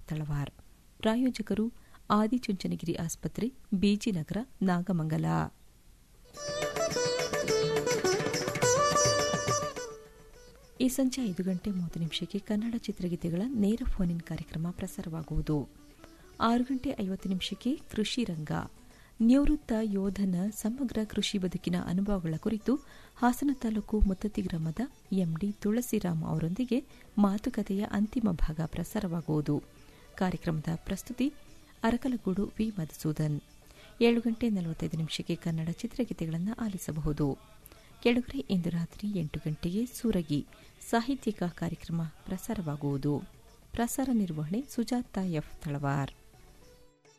ತಳವಾರ್ ಪ್ರಾಯೋಜಕರು ಆದಿಚುಂಚನಗಿರಿ ಆಸ್ಪತ್ರೆ ಬಿಜಿನಗರ ನಾಗಮಂಗಲ ಈ ಸಂಜೆ ಐದು ಗಂಟೆ ಮೂವತ್ತು ನಿಮಿಷಕ್ಕೆ ಕನ್ನಡ ಚಿತ್ರಗೀತೆಗಳ ನೇರ ಫೋನ್ ಇನ್ ಕಾರ್ಯಕ್ರಮ ಪ್ರಸಾರವಾಗುವುದು ಆರು ಗಂಟೆ ಐವತ್ತು ನಿಮಿಷಕ್ಕೆ ಕೃಷಿ ರಂಗ ನಿವೃತ್ತ ಯೋಧನ ಸಮಗ್ರ ಕೃಷಿ ಬದುಕಿನ ಅನುಭವಗಳ ಕುರಿತು ಹಾಸನ ತಾಲೂಕು ಮುತ್ತತಿ ಗ್ರಾಮದ ಎಂಡಿ ತುಳಸಿರಾಮ್ ಅವರೊಂದಿಗೆ ಮಾತುಕತೆಯ ಅಂತಿಮ ಭಾಗ ಪ್ರಸಾರವಾಗುವುದು ಕಾರ್ಯಕ್ರಮದ ಪ್ರಸ್ತುತಿ ಅರಕಲಗೂಡು ವಿ ಮಧುಸೂದನ್ ಏಳು ಗಂಟೆ ನಲವತ್ತೈದು ನಿಮಿಷಕ್ಕೆ ಕನ್ನಡ ಚಿತ್ರಗೀತೆಗಳನ್ನು ಆಲಿಸಬಹುದು ಕೆಳಗರೆ ಇಂದು ರಾತ್ರಿ ಎಂಟು ಗಂಟೆಗೆ ಸೂರಗಿ ಸಾಹಿತ್ಯಿಕ ಕಾರ್ಯಕ್ರಮ ಪ್ರಸಾರವಾಗುವುದು ಪ್ರಸಾರ ನಿರ್ವಹಣೆ ಸುಜಾತ ಎಫ್ ತಳವಾರ್